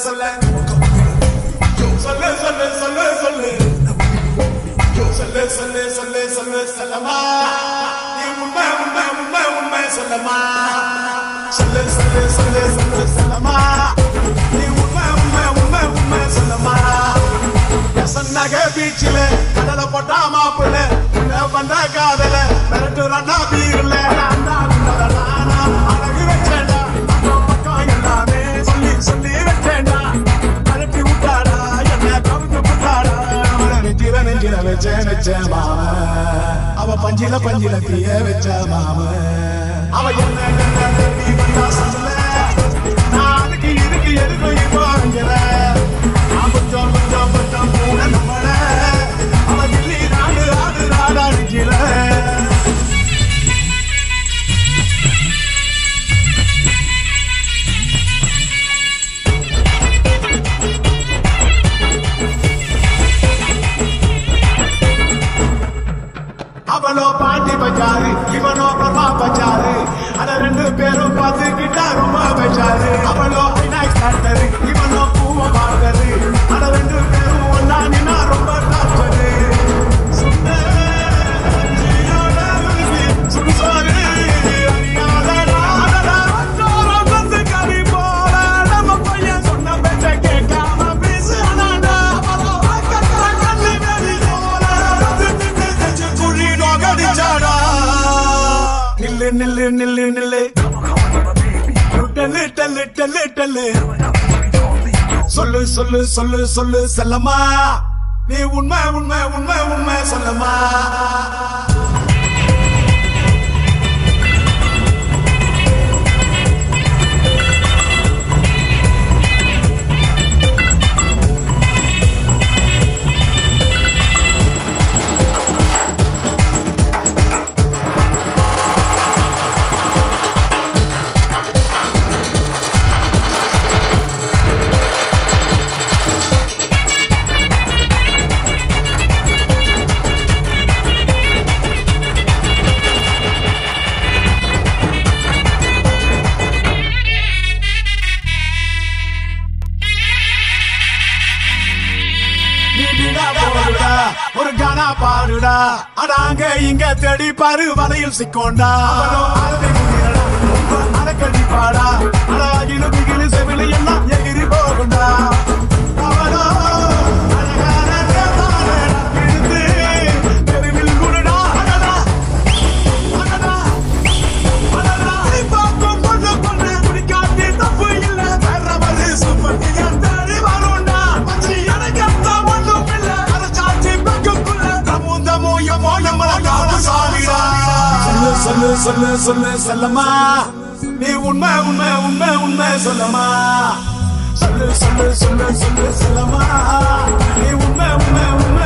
சொல்லு சொல்லு சொல்லு சொல்லு சொல்லு சொல்லு சொல்லு சொல்லு சொல்லு சொல்லமா நீ உண்மை உண்மை உண்மை உண்மை சொல்லமா சொல்லு சொல்லு சொல்லு சொல்லு சொல்லமா நீ உண்மை உண்மை உண்மை உண்மை சொல்லமா சொன்னாக பீச்சில் கடலை போட்டா மாப்பிள்ள பண்ண காதல மிரட்டு ரண்ணா பீர்ல அழகு வச்சேன்டா அக்கம் பக்கம் எல்லாமே சொல்லி சொல்லி வச்சேன்டா மிரட்டி விட்டாடா என்ன கவிழ்ந்து விட்டாடா அவளை நெஞ்சில நெஞ்சில வச்ச வச்ச மாம அவ பஞ்சில பஞ்சில தீய வச்ச மாம அவ என்ன என்ன நீ வந்தா சொல்ல நான் அதுக்கு இதுக்கு எதுக்கு இப்போ அஞ்சல நான் கொஞ்சம் கொஞ்சம் கொஞ்சம் கூட நம்மள அவ கிள்ளி நாடு ஆடு நாடா நிக்கல அவளோ பாண்டி பஜாரு இவனோ பிரமா பஜாரு அத ரெண்டு பேரும் பார்த்துக்கிட்டா ரொம்ப பஜாரு அவளோ ஐநாக்ஸ் டாக்டரு இவனோ பூவ மார்க்கரு அத ரெண்டு பேரும் ஒன்னா நின்னா ரொம்ப டாக்டரு சுடுசாரு அறியாத நாடடா வந்தோரம் வந்து கறி போல நம்ம பையன் சொன்ன பேச்ச கேட்காம பேசுறானா அவளோ கக்கற கண்ணு வெறி போல வந்து நின்னு நெஞ்சு குழி நோகடிச்சாடா நில்லு நில்லு நில்லு நில்லு டல்லு டல்லு டல்லு டல்லு சொல்லு சொல்லு சொல்லு சொல்லு செல்லம்மா நீ உண்மை உண்மை உண்மை உண்மை சொல்லம்மா நீ வீணா போடுடா ஒரு கானா பாடுடா அடாங்க இங்க தேடி பாரு வலையில் சிக்கோண்டா அடக்கடி பாடா அழகிலும் பிகிலு செவிலு எல்லாம் எகிரி போகுண்டா அவளோ அழகான தேவாரடா, இழுத்து தெருவில் குடுடா, அடடா, அடடா, அடடா. நீ பார்க்கும் பொண்ணு பொண்ணு குடிக்காட்டி தப்பு இல்ல. வேறவரு சுப்பத்தியன் தேடி வருண்டா. மச்சி எனக்கு அந்த ஒண்ணும் இல்ல. அரைச்சாச்சி பெக்குக்குள்ள தமும் தமும் எமோ எம்மள காது சாமிடா. சொல்லு சொல்லு சொல்லு சொல்லு செல்லம்மா நீ உண்மை உண்மை உண்மை உண்மை சொல்லம்மா சொல்லு சொல்லு சொல்லு சொல்லு செல்லம்மா நீ உண்மை உண்மை உண்மை